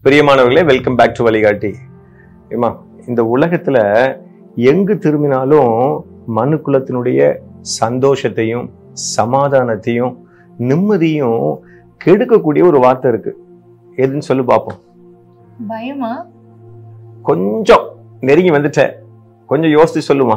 பிரியமானவர்களே welcome back to வழிகாட்டி ஏமா இந்த உலகத்துல எங்கு திரும்பினாலும் மனு குலத்தினுடைய சந்தோஷத்தையும் சமாதானத்தையும் நிம்மதியும் கெடுக்கக்கூடிய ஒரு வார்த்தை இருக்கு எதுன்னு சொல்லி பார்ப்போம் பயமா கொஞ்சம் நெருங்கி வந்துட்ட கொஞ்சம் யோசிச்சு சொல்லுமா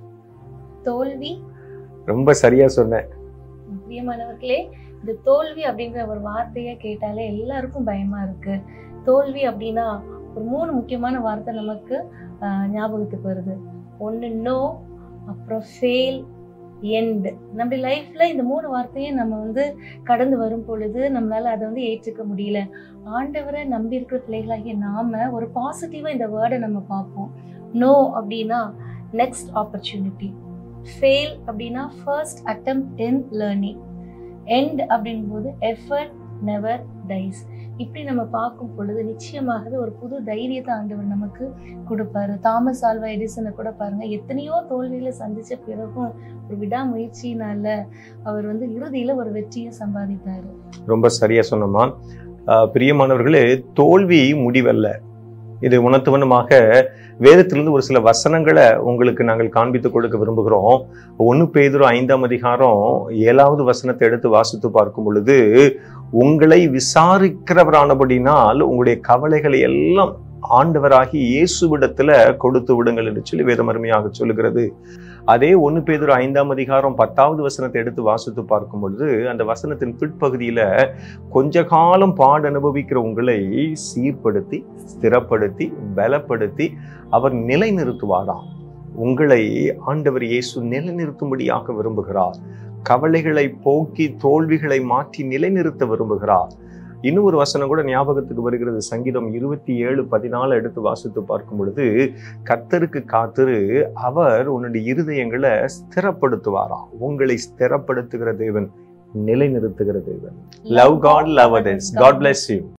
தோல்வி ரொம்ப சரியா சொன்னேன் பிரியமானவர்களே இந்த தோல்வி அப்படின்ற ஒரு வார்த்தையை கேட்டாலே எல்லாருக்கும் பயமா இருக்கு தோல்வி அப்படின்னா ஒரு மூணு முக்கியமான வார்த்தை நமக்கு ஆஹ், ஞாபகத்துக்கு வருது ஒன்று நோ அப்புறம் ஃபெயில் எண்ட் நம்ம லைஃப்ல இந்த மூணு வார்த்தையும் நம்ம வந்து கடந்து வரும் பொழுது நம்மளால அதை வந்து ஏற்றுக்க முடியல ஆண்டவரை நம்பி இருக்கிற பிள்ளைகளாகிய நாம ஒரு பாசிட்டிவா இந்த வேர்டை நம்ம பார்ப்போம் நோ அப்படின்னா நெக்ஸ்ட் ஆப்பர்ச்சுனிட்டி ஃபெயில் அப்படின்னா first attempt in learning end அப்படிங்கும்போது எஃபர்ட் நெவர் டைஸ் இப்படி நம்ம பார்க்கும் பொழுது நிச்சயமாகவே ஒரு புது தைரியத்தை ஆண்டவர் நமக்கு கொடுப்பாரு தாமஸ் ஆல்வா எடிசனை கூட பாருங்க எத்தனையோ தோல்விகளை சந்திச்ச பிறகும் ஒரு விடாமுயற்சியினால அவர் வந்து இறுதியில ஒரு வெற்றியை சம்பாதித்தாரு ரொம்ப சரியா சொன்னோமா ஆஹ் பிரியமானவர்களே தோல்வி முடிவல்ல இது உணர்த்துவனமாக வேதத்திலிருந்து ஒரு சில வசனங்களை உங்களுக்கு நாங்கள் காண்பித்து கொடுக்க விரும்புகிறோம் ஒன்று பேதுரு ஐந்தாம் அதிகாரம் ஏழாவது வசனத்தை எடுத்து வாசித்து பார்க்கும் பொழுது உங்களை விசாரிக்கிறவரானபடினால் உங்களுடைய கவலைகளை எல்லாம் ஆண்டவராகி இயேசுவிடத்துல கொடுத்து விடுங்கள் என்று சொல்லி வேதம் அருமையாக சொல்லுகிறது அதே ஒன்று பேதுரு ஐந்தாம் அதிகாரம் பத்தாவது வசனத்தை எடுத்து வாசித்து பார்க்கும் பொழுது அந்த வசனத்தின் பிற்பகுதியில கொஞ்ச காலம் பாடு அனுபவிக்கிற உங்களை சீர்படுத்தி ஸ்திரப்படுத்தி பலப்படுத்தி அவர் நிலைநிறுத்துவாராம் உங்களை ஆண்டவர் இயேசு நிலைநிறுத்தும்படியாக விரும்புகிறார் கவலைகளை போக்கி தோல்விகளை மாற்றி நிலைநிறுத்த விரும்புகிறார் இன்னும் ஒரு வசனம் கூட ஞாபகத்துக்கு வருகிறது சங்கீதம் இருபத்தி ஏழு பதினாலு எடுத்து வாசித்து பார்க்கும் பொழுது கர்த்தருக்கு காத்திரு அவர் உன்னுடைய இருதயங்களை ஸ்திரப்படுத்துவாராம் உங்களை ஸ்திரப்படுத்துகிற தேவன் நிலைநிறுத்துகிற தேவன் love God love others God bless you